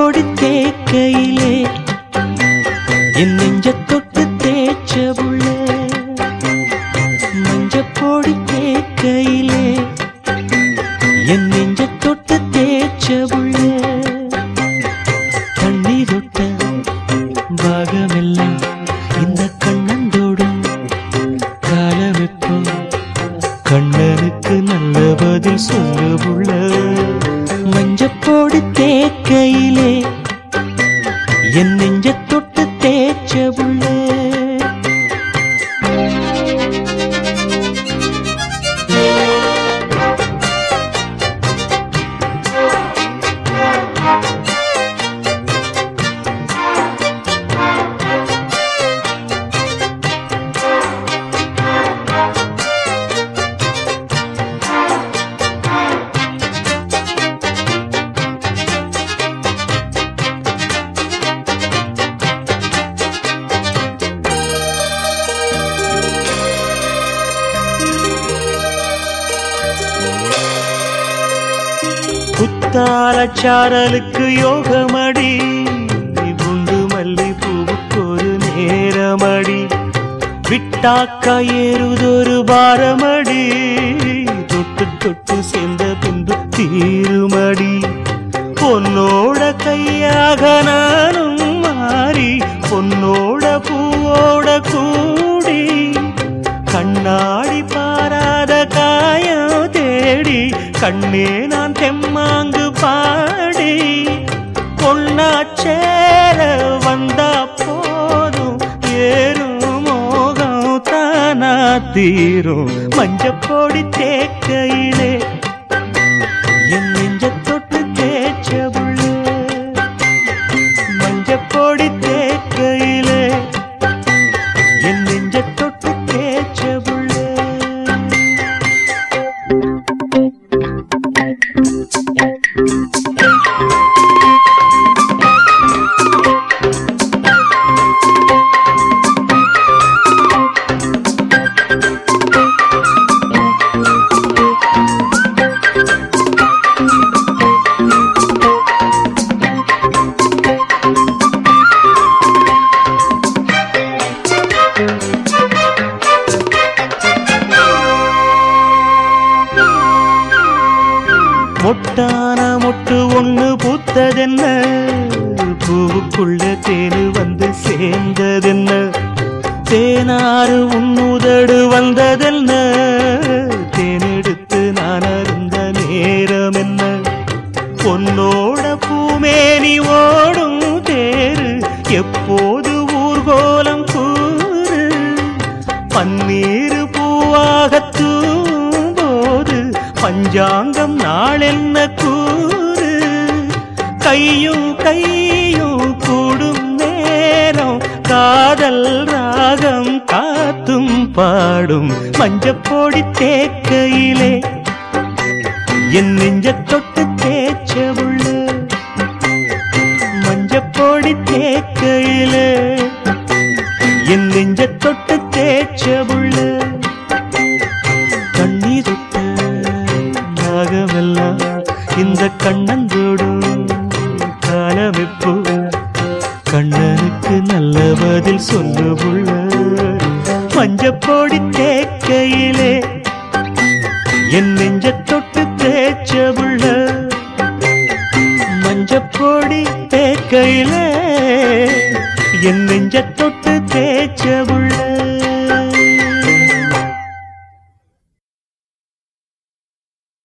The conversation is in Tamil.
மஞ்சப்பொடி தேக்கையிலே என் நெஞ்ச தொட்டு தேய்ச்ச புள்ள மஞ்சப்பொடி தேக்கையிலே என் நெஞ்ச தொட்டு தேய்ச்ச புள்ள தண்ணி தொட்ட பாகமெல்லாம் இந்த கண்ணந்தோடும் காலவெப்போ கண்ணனுக்கு நல்ல பதில் சொல்ல புள்ள மஞ்சப்போடு தேக்கையிலே என் நெஞ்ச தொட்டு தேய்ச்ச புள்ள குத்தாலச்சாரலுக்கு யோகமடி குண்டு மல்லி பூவுக்கு ஒரு நேரமடி விட்டாக்கா ஏறுதொரு பாரமடி தொட்டு தொட்டு சேர்ந்த பின்பு தீருமடி பொன்னோட கையாக நானும் மாறி பொன்னோட பூவோட கூடி கண்ணாடி பாராத காயம் தேடி கண்ணே நான் தெம்மாங்கு பாடி பொன்னா சேர வந்தா போதும் ஏறும் மோகம் தானா தீரும் மஞ்சப்பொடி தேக்கையிலே என் நெஞ்ச தொட்டு தேய்ச்ச புள்ள மஞ்சப்பொடி தேக்கையிலே என் நெஞ்ச தொட்டு தேய்ச்ச புள்ள மொட்டான மொட்டு ஒண்ணு பூத்ததென்ன பூவுக்குள்ள தேனு வந்து சேர்ந்ததென்ன தேனாறு உன்னுதடு வந்ததென்ன தேனெடுத்து நான் அருந்த நேரம் என்ன பொன்னோட பூமேனி ஓடும் தேரு எப்போது ஊர்கோலம் கூறு பன்னீர் பூவாக தூம்போது பஞ்சாங்கம் நாளென்ன கூறு கையும் கையும் கூடும் நேரம் காதல் ராகம் காத்தும் பாடும் மஞ்சப்பொடி தேக்கையிலே என் நெஞ்ச தொட்டு தேய்ச்ச உள்ள மஞ்சப்பொடி தேக்கையிலே என் நெஞ்ச தொட்டு தேய்ச்ச உள்ள கண்ணி தொட்ட நாகமெல்லாம் இந்த கண்ணந்தோடும் காலமெப்போ கண்ணனுக்கு நல்ல பதில் சொல்லு புள்ள மஞ்சப்பொடி தேக்கையிலே என் நெஞ்ச தொட்டு தேய்ச்ச புள்ள மஞ்சப்பொடி தேக்கையிலே என் நெஞ்ச தொட்டு தேய்ச்ச புள்ள